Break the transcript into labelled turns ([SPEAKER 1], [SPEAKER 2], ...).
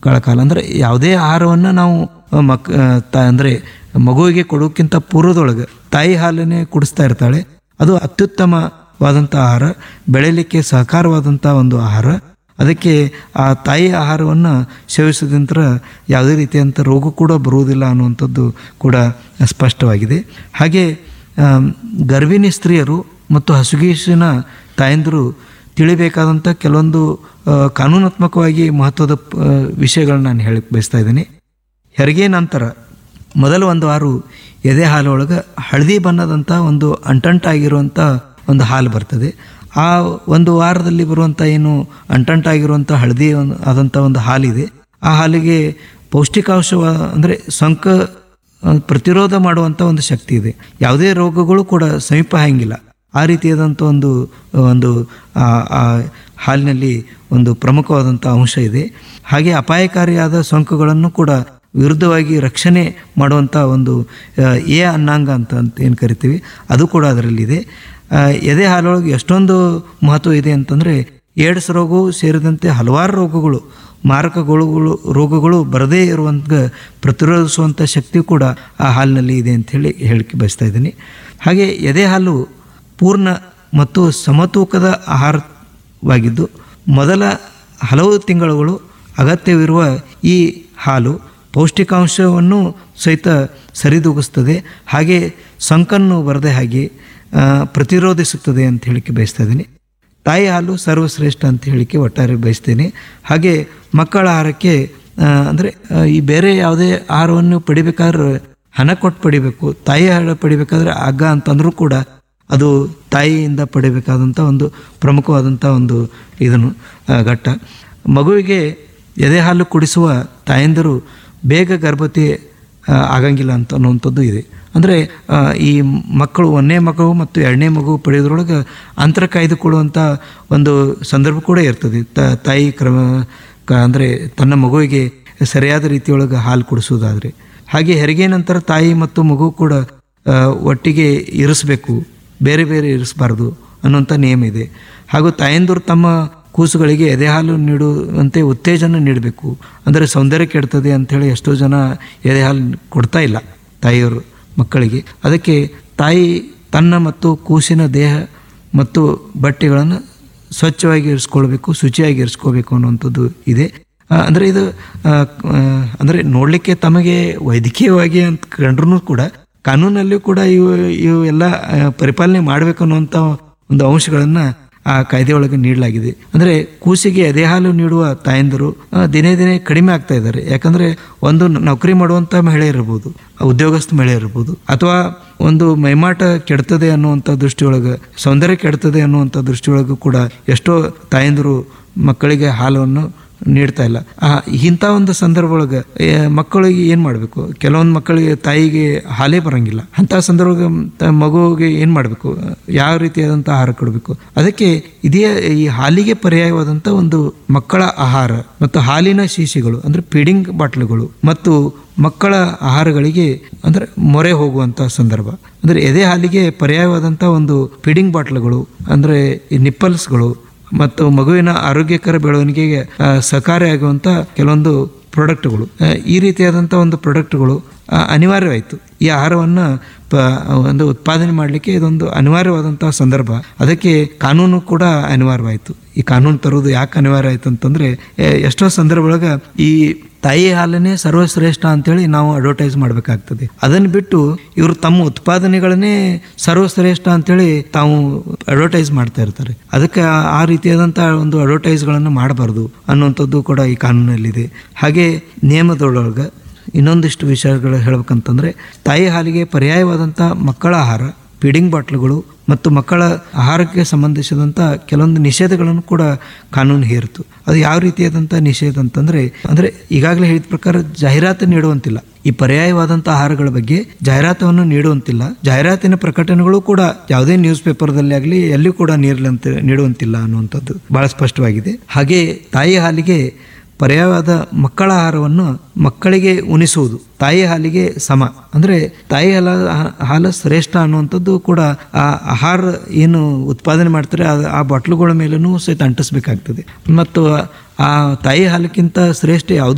[SPEAKER 1] ತಿಂಗಳ ಕಾಲ ಅಂದರೆ ಯಾವುದೇ ಆಹಾರವನ್ನು ನಾವು ಮಕ್ ತ ಅಂದರೆ ಮಗುವಿಗೆ ಕೊಡೋಕ್ಕಿಂತ ಪೂರ್ವದೊಳಗೆ ತಾಯಿ ಹಾಲನ್ನೇ ಕುಡಿಸ್ತಾ ಇರ್ತಾಳೆ ಅದು ಅತ್ಯುತ್ತಮವಾದಂಥ ಆಹಾರ ಬೆಳೆಯಲಿಕ್ಕೆ ಸಹಕಾರವಾದಂಥ ಒಂದು ಆಹಾರ ಅದಕ್ಕೆ ಆ ತಾಯಿ ಆಹಾರವನ್ನು ಸೇವಿಸೋದ್ರಿಂದ ಯಾವುದೇ ರೀತಿಯಂಥ ರೋಗ ಕೂಡ ಬರುವುದಿಲ್ಲ ಅನ್ನುವಂಥದ್ದು ಕೂಡ ಸ್ಪಷ್ಟವಾಗಿದೆ ಹಾಗೆ ಆಮ್, ಗರ್ಭಿಣಿ ಸ್ತ್ರೀಯರು ಮತ್ತು ಹಸುಗೀಸಿನ ತಾಯಂದಿರು ತಿಳಿಬೇಕಾದಂಥ ಕೆಲವೊಂದು ಆ, ಕಾನೂನಾತ್ಮಕವಾಗಿ ಮಹತ್ವದ ಆ, ವಿಷಯಗಳನ್ನ ನಾನು ಹೇಳಕ್ಕೆ ಬಯಸ್ತಾ ಇದ್ದೀನಿ ಹೆರಿಗೆ ನಂತರ ಮೊದಲ ಒಂದು ವಾರ ಎದೆ ಹಾಲೊಳಗೆ ಹಳದಿ ಬಣ್ಣದಂಥ ಒಂದು ಅಂಟಂಟಾಗಿರುವಂಥ ಒಂದು ಹಾಲು ಬರ್ತದೆ ಆ ಒಂದು ವಾರದಲ್ಲಿ ಬರುವಂಥ ಏನು ಅಂಟಂಟಾಗಿರುವಂಥ ಹಳದಿ ಒಂದು ಆದಂಥ ಒಂದು ಹಾಲಿದೆ ಆ ಹಾಲಿಗೆ ಪೌಷ್ಟಿಕಾಂಶ ಅಂದರೆ ಸಂಕ ಆ, ಪ್ರತಿರೋಧ ಮಾಡುವಂಥ ಒಂದು ಶಕ್ತಿ ಇದೆ ಯಾವುದೇ ರೋಗಗಳು ಕೂಡ ಸಮೀಪ ಹಂಗಿಲ್ಲ ಆ ರೀತಿಯಾದಂಥ ಒಂದು ಒಂದು ಆ, ಆ ಹಾಲಿನಲ್ಲಿ ಒಂದು ಪ್ರಮುಖವಾದಂಥ ಅಂಶ ಇದೆ ಹಾಗೆ ಅಪಾಯಕಾರಿಯಾದ ಸೋಂಕುಗಳನ್ನು ಕೂಡ ವಿರುದ್ಧವಾಗಿ ರಕ್ಷಣೆ ಮಾಡುವಂಥ ಒಂದು ಆ, ಎ ಅನ್ನಾಂಗ ಅಂತ ಅಂತ ಏನು ಕರಿತೀವಿ ಅದು ಕೂಡ ಅದರಲ್ಲಿದೆ ಆ, ಎದೆ ಹಾಲೊಳಗೆ ಎಷ್ಟೊಂದು ಮಹತ್ವ ಇದೆ ಅಂತಂದರೆ ಏಡ್ಸ್ ರೋಗವು ಸೇರಿದಂತೆ ಹಲವಾರು ರೋಗಗಳು ಮಾರಕಗಳು ರೋಗಗಳು ಬರದೇ ಇರುವಂಥ ಪ್ರತಿರೋಧಿಸುವಂಥ ಶಕ್ತಿ ಕೂಡ ಆ ಹಾಲಿನಲ್ಲಿ ಇದೆ ಅಂತ ಹೇಳಿ ಹೇಳಿಕೆ ಬಯಸ್ತಾ ಇದ್ದೀನಿ ಹಾಗೆ ಎದೆ ಹಾಲು ಪೂರ್ಣ ಮತ್ತು ಸಮತೂಕದ ಆಹಾರವಾಗಿದ್ದು ಮೊದಲ ಹಲವು ತಿಂಗಳುಗಳು ಅಗತ್ಯವಿರುವ ಈ ಹಾಲು ಪೌಷ್ಟಿಕಾಂಶವನ್ನು ಸಹಿತ ಸರಿದೂಗಿಸ್ತದೆ ಹಾಗೆ ಸಂಕನ್ನು ಬರದೆ ಹಾಗೆ ಆ, ಪ್ರತಿರೋಧಿಸುತ್ತದೆ ಅಂತ ಹೇಳಿಕೆ ಬಯಸ್ತಾ ಇದ್ದೀನಿ ತಾಯಿ ಹಾಲು ಸರ್ವಶ್ರೇಷ್ಠ ಅಂತ ಹೇಳಿಕೆ ಒಟ್ಟಾರೆ ಬಯಸ್ತೇನೆ ಹಾಗೆ ಮಕ್ಕಳ ಆಹಾರಕ್ಕೆ ಅಂದರೆ ಈ ಬೇರೆ ಯಾವುದೇ ಆಹಾರವನ್ನು ಪಡಿಬೇಕಾದ್ರೆ ಹಣ ಕೊಟ್ಟು ಪಡಿಬೇಕು ತಾಯಿ ಆಹಾರ ಪಡಿಬೇಕಾದ್ರೆ ಹಗ್ಗ ಅಂತಂದ್ರೂ ಕೂಡ ಅದು ತಾಯಿಯಿಂದ ಪಡಿಬೇಕಾದಂಥ ಒಂದು ಪ್ರಮುಖವಾದಂಥ ಒಂದು ಇದನ್ನು ಆ, ಘಟ್ಟ ಮಗುವಿಗೆ ಎದೆ ಹಾಲು ಕುಡಿಸುವ ತಾಯಂದಿರು ಬೇಗ ಗರ್ಭವತಿ ಆ, ಆಗಂಗಿಲ್ಲ ಅಂತ ಅನ್ನುವಂಥದ್ದು ಇದೆ ಅಂದರೆ ಈ ಮಕ್ಕಳು ಒಂದನೇ ಮಗು ಮತ್ತು ಎರಡನೇ ಮಗು ಪಡೆಯೋದ್ರೊಳಗೆ ಅಂತರ ಕಾಯ್ದುಕೊಳ್ಳುವಂಥ ಒಂದು ಸಂದರ್ಭ ಕೂಡ ಇರ್ತದೆ ತ ತಾಯಿ ಕ್ರಮ ಕ ಅಂದರೆ ತನ್ನ ಮಗುವಿಗೆ ಸರಿಯಾದ ರೀತಿಯೊಳಗೆ ಹಾಲು ಕುಡಿಸೋದಾದರೆ ಹಾಗೆ ಹೆರಿಗೆ ನಂತರ ತಾಯಿ ಮತ್ತು ಮಗು ಕೂಡ ಆ, ಒಟ್ಟಿಗೆ ಇರಿಸಬೇಕು ಬೇರೆ ಬೇರೆ ಇರಿಸಬಾರ್ದು ಅನ್ನುವಂಥ ನಿಯಮ ಇದೆ ಹಾಗೂ ತಾಯಂದಿರು ತಮ್ಮ ಕೂಸುಗಳಿಗೆ ಎದೆ ಹಾಲು ನೀಡುವಂತೆ ಉತ್ತೇಜನ ನೀಡಬೇಕು ಅಂದರೆ ಸೌಂದರ್ಯ ಕೆಡ್ತದೆ ಅಂಥೇಳಿ ಎಷ್ಟೋ ಜನ ಎದೆ ಹಾಲು ಕೊಡ್ತಾ ಇಲ್ಲ ತಾಯಿಯವರು ಮಕ್ಕಳಿಗೆ ಅದಕ್ಕೆ ತಾಯಿ ತನ್ನ ಮತ್ತು ಕೂಸಿನ ದೇಹ ಮತ್ತು ಬಟ್ಟೆಗಳನ್ನು ಸ್ವಚ್ಛವಾಗಿ ಇರಿಸ್ಕೊಳ್ಬೇಕು ಶುಚಿಯಾಗಿ ಇರಿಸ್ಕೋಬೇಕು ಅನ್ನುವಂಥದ್ದು ಇದೆ ಆ, ಅಂದರೆ ಇದು ಆ, ಆ, ಅಂದರೆ ನೋಡಲಿಕ್ಕೆ ತಮಗೆ ವೈದ್ಯಕೀಯವಾಗಿ ಅಂತ ಕಂಡ್ರೂ ಕೂಡ ಕಾನೂನಲ್ಲಿಯೂ ಕೂಡ ಇವು ಇವು ಎಲ್ಲ ಆ, ಪರಿಪಾಲನೆ ಮಾಡಬೇಕು ಅನ್ನುವಂಥ ಒಂದು ಅಂಶಗಳನ್ನು ಆ ಕಾಯ್ದೆ ಒಳಗೆ ನೀಡಲಾಗಿದೆ ಅಂದರೆ ಕೂಸಿಗೆ ಎದೆ ಹಾಲು ನೀಡುವ ತಾಯಂದಿರು ಆ, ದಿನೇ ದಿನೇ ಕಡಿಮೆ ಆಗ್ತಾ ಇದ್ದಾರೆ ಯಾಕಂದ್ರೆ ಒಂದು ನೌಕರಿ ಮಾಡುವಂತ ಮಹಿಳೆ ಇರಬಹುದು ಉದ್ಯೋಗಸ್ಥ ಮಹಿಳೆ ಇರಬಹುದು ಅಥವಾ ಒಂದು ಮೈಮಾಟ ಕೆಡ್ತದೆ ಅನ್ನುವಂಥ ದೃಷ್ಟಿಯೊಳಗೆ ಸೌಂದರ್ಯ ಕೆಡ್ತದೆ ಅನ್ನುವಂಥ ದೃಷ್ಟಿಯೊಳಗೂ ಕೂಡ ಎಷ್ಟೋ ತಾಯಂದಿರು ಮಕ್ಕಳಿಗೆ ಹಾಲನ್ನು ನೀಡ್ತಾ ಇಲ್ಲ ಆ ಇಂಥ ಒಂದು ಸಂದರ್ಭ ಒಳಗೆ ಏ, ಮಕ್ಕಳಿಗೆ ಏನು ಮಾಡಬೇಕು ಕೆಲವೊಂದು ಮಕ್ಕಳಿಗೆ ತಾಯಿಗೆ ಹಾಲೇ ಬರಂಗಿಲ್ಲ ಅಂಥ ಸಂದರ್ಭ ಮಗುವಿಗೆ ಏನು ಮಾಡಬೇಕು ಯಾವ ರೀತಿಯಾದಂಥ ಆಹಾರ ಕೊಡಬೇಕು ಅದಕ್ಕೆ ಇದೇ ಈ ಹಾಲಿಗೆ ಪರ್ಯಾಯವಾದಂಥ ಒಂದು ಮಕ್ಕಳ ಆಹಾರ ಮತ್ತು ಹಾಲಿನ ಶೀಶಿಗಳು ಅಂದ್ರೆ ಫೀಡಿಂಗ್ ಬಾಟ್ಲುಗಳು ಮತ್ತು ಮಕ್ಕಳ ಆಹಾರಗಳಿಗೆ ಅಂದ್ರೆ ಮೊರೆ ಹೋಗುವಂತ ಸಂದರ್ಭ ಅಂದ್ರೆ ಎದೆ ಹಾಲಿಗೆ ಪರ್ಯಾಯವಾದಂಥ ಒಂದು ಫೀಡಿಂಗ್ ಬಾಟ್ಲುಗಳು ಅಂದ್ರೆ ಈ ನಿಪ್ಪಲ್ಸ್ಗಳು ಮತ್ತು ಮಗುವಿನ ಆರೋಗ್ಯಕರ ಬೆಳವಣಿಗೆಗೆ ಆ, ಸಹಕಾರಿಯಾಗುವಂಥ ಕೆಲವೊಂದು ಪ್ರಾಡಕ್ಟ್ಗಳು ಆ, ಈ ರೀತಿಯಾದಂಥ ಒಂದು ಪ್ರಾಡಕ್ಟ್ಗಳು ಆ, ಅನಿವಾರ್ಯವಾಯಿತು ಈ ಆಹಾರವನ್ನು ಪ ಒಂದು ಉತ್ಪಾದನೆ ಮಾಡಲಿಕ್ಕೆ ಇದೊಂದು ಅನಿವಾರ್ಯವಾದಂತಹ ಸಂದರ್ಭ ಅದಕ್ಕೆ ಕಾನೂನು ಕೂಡ ಅನಿವಾರ್ಯವಾಯಿತು ಈ ಕಾನೂನು ತರುವುದು ಯಾಕೆ ಅನಿವಾರ್ಯ ಆಯ್ತು ಅಂತಂದ್ರೆ ಎ, ಎಷ್ಟೋ ಸಂದರ್ಭ ಒಳಗ ಈ ತಾಯಿ ಹಾಲನ್ನೇ ಸರ್ವಶ್ರೇಷ್ಠ ಅಂತೇಳಿ ನಾವು ಅಡ್ವರ್ಟೈಸ್ ಮಾಡಬೇಕಾಗ್ತದೆ ಅದನ್ನು ಬಿಟ್ಟು ಇವರು ತಮ್ಮ ಉತ್ಪಾದನೆಗಳನ್ನೇ ಸರ್ವಶ್ರೇಷ್ಠ ಅಂತೇಳಿ ತಾವು ಅಡ್ವರ್ಟೈಸ್ ಮಾಡ್ತಾ ಇರ್ತಾರೆ ಅದಕ್ಕೆ ಆ- ಆ ರೀತಿಯಾದಂಥ ಒಂದು ಅಡ್ವರ್ಟೈಸ್ಗಳನ್ನು ಮಾಡಬಾರ್ದು ಅನ್ನುವಂಥದ್ದು ಕೂಡ ಈ ಕಾನೂನಲ್ಲಿದೆ ಹಾಗೆ ನಿಯಮದೊಳಗೆ ಇನ್ನೊಂದಿಷ್ಟು ವಿಷಯಗಳು ಹೇಳ್ಬೇಕಂತಂದ್ರೆ ತಾಯಿ ಹಾಲಿಗೆ ಪರ್ಯಾಯವಾದಂಥ ಮಕ್ಕಳ ಆಹಾರ ಫೀಡಿಂಗ್ ಬಾಟ್ಲುಗಳು ಮತ್ತು ಮಕ್ಕಳ ಆಹಾರಕ್ಕೆ ಸಂಬಂಧಿಸಿದಂಥ ಕೆಲವೊಂದು ನಿಷೇಧಗಳನ್ನು ಕೂಡ ಕಾನೂನು ಹೇರಿತು ಅದು ಯಾವ ರೀತಿಯಾದಂಥ ನಿಷೇಧ ಅಂತಂದ್ರೆ ಅಂದ್ರೆ ಈಗಾಗಲೇ ಹೇಳಿದ ಪ್ರಕಾರ ಜಾಹೀರಾತು ನೀಡುವಂತಿಲ್ಲ ಈ ಪರ್ಯಾಯವಾದಂಥ ಆಹಾರಗಳ ಬಗ್ಗೆ ಜಾಹೀರಾತನ್ನು ನೀಡುವಂತಿಲ್ಲ ಜಾಹೀರಾತಿನ ಪ್ರಕಟಣೆಗಳು ಕೂಡ ಯಾವುದೇ ನ್ಯೂಸ್ ಪೇಪರ್ದಲ್ಲಿ ಆಗಲಿ ಎಲ್ಲಿ ಕೂಡ ನೀಡಲಂತ ನೀಡುವಂತಿಲ್ಲ ಅನ್ನುವಂಥದ್ದು ಬಹಳ ಸ್ಪಷ್ಟವಾಗಿದೆ ಹಾಗೆ ತಾಯಿ ಹಾಲಿಗೆ ಪರ್ಯಾಯವಾದ ಮಕ್ಕಳ ಆಹಾರವನ್ನು ಮಕ್ಕಳಿಗೆ ಉಣಿಸುವುದು ತಾಯಿ ಹಾಲಿಗೆ ಸಮ ಅಂದ್ರೆ ತಾಯಿ ಹಾಲ ಹಾಲು ಶ್ರೇಷ್ಠ ಅನ್ನುವಂಥದ್ದು ಕೂಡ ಆ ಆಹಾರ ಏನು ಉತ್ಪಾದನೆ ಮಾಡ್ತಾರೆ ಆ- ಆ ಬಾಟ್ಲುಗಳ ಮೇಲೂ ಸಹಿತ ಅಂಟಿಸ್ಬೇಕಾಗ್ತದೆ ಮತ್ತು ಆ ತಾಯಿ ಹಾಲಕ್ಕಿಂತ ಶ್ರೇಷ್ಠ ಯಾವುದು